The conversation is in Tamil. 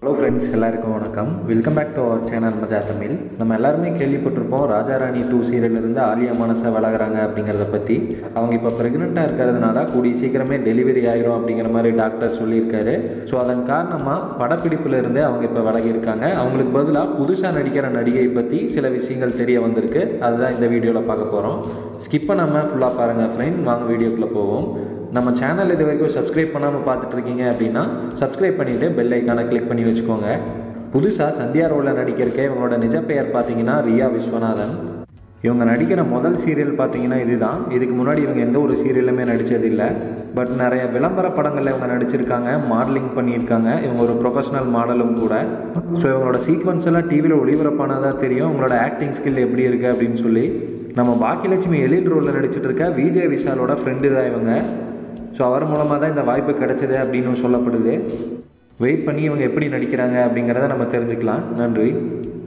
ஹலோ ஃப்ரெண்ட்ஸ் எல்லாருக்கும் வணக்கம் welcome back to our channel மஜா தமிழ் நம்ம எல்லாருமே கேள்விப்பட்டிருப்போம் ராஜாராணி டூ சீரியலிருந்து ஆலியா மனசை வளர்குறாங்க அப்படிங்கிறத பற்றி அவங்க இப்போ ப்ரெக்னெண்ட்டாக இருக்கிறதுனால கூடிய சீக்கிரமே டெலிவரி ஆயிரும் அப்படிங்கிற மாதிரி டாக்டர் சொல்லியிருக்காரு ஸோ அதன் காரணமாக படப்பிடிப்புல இருந்து அவங்க இப்போ விலகியிருக்காங்க அவங்களுக்கு பதிலாக புதுசாக நடிக்கிற நடிகை பற்றி சில விஷயங்கள் தெரிய வந்திருக்கு அதுதான் இந்த வீடியோவில் பார்க்க போகிறோம் ஸ்கிப் பண்ணாமல் ஃபுல்லாக பாருங்கள் ஃப்ரெண்ட் வாங்க வீடியோக்குள்ளே போவோம் நம்ம சேனல் இது வரைக்கும் சப்ஸ்கிரைப் பண்ணாமல் பார்த்துட்டு இருக்கீங்க அப்படின்னா சப்ஸ்கிரைப் பண்ணிவிட்டு பெல் ஐக்கானை கிளிக் பண்ணி வச்சுக்கோங்க புதுசாக சந்தியா ரோலில் நடிக்கிறக்க இவங்களோட நிஜ பெயர் பார்த்தீங்கன்னா ரியா விஸ்வநாதன் இவங்க நடிக்கிற முதல் சீரியல் பார்த்தீங்கன்னா இதுதான் இதுக்கு முன்னாடி இவங்க எந்த ஒரு சீரியலுமே நடித்ததில்லை பட் நிறைய விளம்பர படங்களில் இவங்க நடிச்சிருக்காங்க மாடலிங் பண்ணியிருக்காங்க இவங்க ஒரு ப்ரொஃபஷனல் மாடலும் கூட ஸோ இவங்களோட சீக்வன்ஸ் எல்லாம் டிவியில் ஒளிபரப்பானதாக தெரியும் இவங்களோட ஆக்டிங் ஸ்கில் எப்படி இருக்குது அப்படின்னு சொல்லி நம்ம பாக்கியலட்சுமி எழில் ரோலில் நடிச்சிட்டு இருக்க விஜய் விஷாலோட ஃப்ரெண்டு தான் இவங்க ஸோ அவர் மூலமாக தான் இந்த வாய்ப்பு கிடைச்சது அப்படின்னு சொல்லப்படுது வெயிட் பண்ணி இவங்க எப்படி நடிக்கிறாங்க அப்படிங்கிறத நம்ம தெரிஞ்சுக்கலாம் நன்றி